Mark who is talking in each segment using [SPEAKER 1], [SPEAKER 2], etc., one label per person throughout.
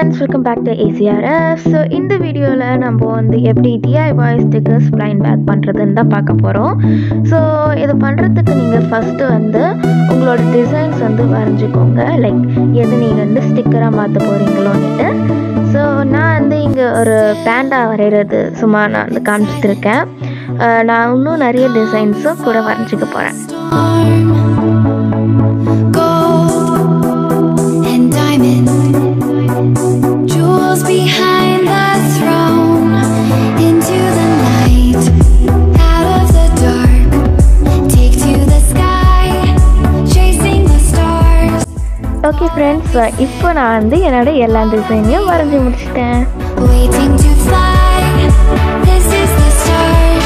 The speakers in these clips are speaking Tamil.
[SPEAKER 1] Friends welcome back to ACRS so இந்த வீடியோவில் நம்ம வந்து எப்படி டிஐஒய் ஸ்டிக்கர்ஸ் பிளைன் பேக் பண்ணுறதுன்னு தான் பார்க்க போகிறோம் ஸோ இது பண்ணுறதுக்கு நீங்கள் ஃபஸ்ட்டு வந்து உங்களோட டிசைன்ஸ் வந்து வரைஞ்சிக்கோங்க லைக் எது நீங்கள் வந்து ஸ்டிக்கராக மாற்ற போகிறீங்களோன்னுட்டு ஸோ நான் வந்து இங்கே ஒரு பேண்டா வரைகிறது சும்மா நான் வந்து காமிச்சிட்ருக்கேன் அஹ் நான் இன்னும் நிறைய டிசைன்ஸும் கூட வரைஞ்சிக்க போகிறேன்
[SPEAKER 2] Gold and diamond jewels behind the throne into the night, out of the dark. Take to the sky, chasing the stars,
[SPEAKER 1] okay friends இப்போ நான் வந்து என்னோட எல்லா டிசைனையும் வரைஞ்சி முடிச்சிட்டேன்
[SPEAKER 2] waiting to fly. This is the start.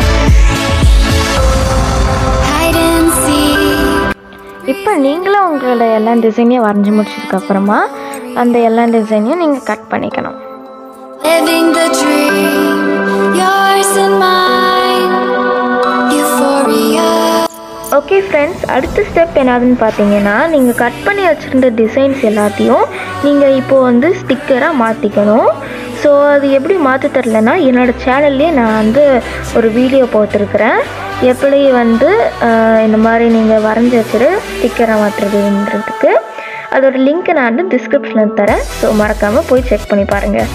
[SPEAKER 2] Hide and seek.
[SPEAKER 1] இப்போ நீங்களும் உங்களோட எல்லா டிசைனையும் வரைஞ்சி முடிச்சதுக்கப்புறமா அந்த எல்லா டிசைனையும் நீங்கள் கட் பண்ணிக்கணும்
[SPEAKER 2] Living the dream, yours and mine. Euphoria.
[SPEAKER 1] Okay friends அடுத்த ஸ்டெப் என்னதுன்னு பார்த்தீங்கன்னா நீங்கள் கட் பண்ணி வச்சுருந்த டிசைன்ஸ் எல்லாத்தையும் நீங்கள் இப்போது வந்து ஸ்டிக்கராக மாற்றிக்கணும் ஸோ அது எப்படி மாற்ற தெரிலனா என்னோடய சேனல்லே நான் வந்து ஒரு வீடியோ போட்டிருக்கிறேன் எப்படி வந்து ஆஹ், இந்த மாதிரி நீங்கள் வரைஞ்சி வச்சுட்டு ஸ்டிக்கராக மாற்றுறதுன்றதுக்கு அதோட லிங்க்கை நான் வந்து டிஸ்கிரிப்ஷனில் தரேன் ஸோ மறக்காமல் போய் செக் பண்ணி பாருங்கள்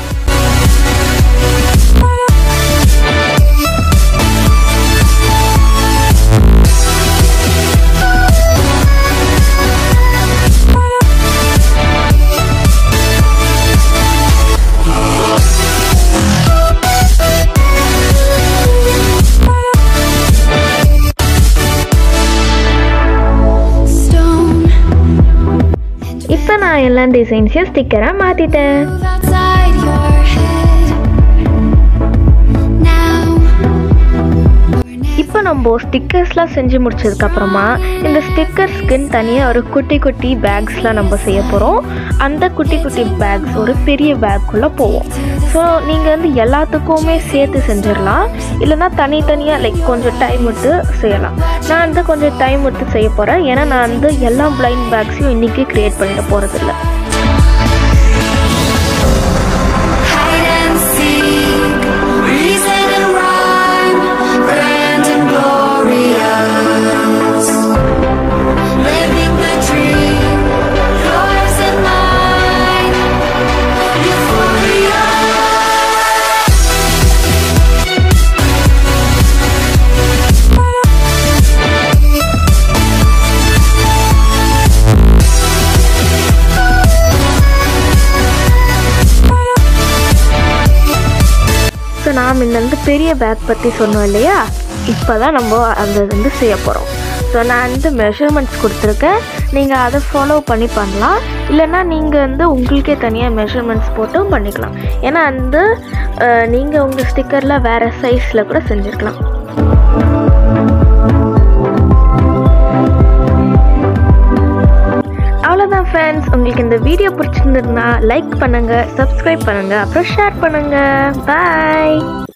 [SPEAKER 2] Stone.
[SPEAKER 1] இப்போ நான் எல்லா டிசைன்ஸையும் ஸ்டிக்கராக மாற்றிட்டேன்
[SPEAKER 2] Move outside your head. Now.
[SPEAKER 1] இப்போ நம்ம ஸ்டிக்கர்ஸ்லாம் செஞ்சு முடிச்சதுக்கப்புறமா இந்த ஸ்டிக்கர்ஸ்க்குன்னு தனியாக ஒரு குட்டி குட்டி பேக்ஸ்லாம் நம்ம செய்ய போகிறோம் அந்த குட்டி குட்டி பேக்ஸ் ஒரு பெரிய பேக்குள்ளே போவோம் ஸோ நீங்கள் வந்து எல்லாத்துக்குமே சேர்த்து செஞ்சிடலாம் இல்லைன்னா தனித்தனியாக லைக் கொஞ்சம் டைம் விட்டு செய்யலாம் நான் வந்து கொஞ்சம் டைம் விட்டு செய்ய போகிறேன் ஏன்னா நான் வந்து எல்லா பிளைண்ட் பேக்ஸையும் இன்றைக்கி க்ரியேட் பண்ணிட்டு போகிறதில்ல
[SPEAKER 2] Hide and seek. Reason and rhyme. Grand and glorious. Living the dream. Yours and mine. Euphoria.
[SPEAKER 1] So நாம் இந்த வந்து பெரிய பேக் பற்றி சொன்னோம் இல்லையா இப்போ தான் நம்ம அந்த வந்து செய்ய போகிறோம் ஸோ நான் வந்து மெஷர்மெண்ட்ஸ் கொடுத்துருக்கேன் நீங்கள் அதை ஃபாலோ பண்ணி பண்ணலாம் இல்லைன்னா நீங்கள் வந்து உங்களுக்கே தனியாக மெஷர்மெண்ட்ஸ் போட்டும் பண்ணிக்கலாம் ஏன்னா வந்து நீங்கள் உங்கள் ஸ்டிக்கரில் வேறு சைஸில் கூட செஞ்சுருக்கலாம் அவ்வளோதான் ஃப்ரெண்ட்ஸ் உங்களுக்கு இந்த வீடியோ பிடிச்சிருந்ததுன்னா லைக் பண்ணுங்கள் சப்ஸ்கிரைப் பண்ணுங்கள் அப்புறம் ஷேர் பண்ணுங்கள் பாய்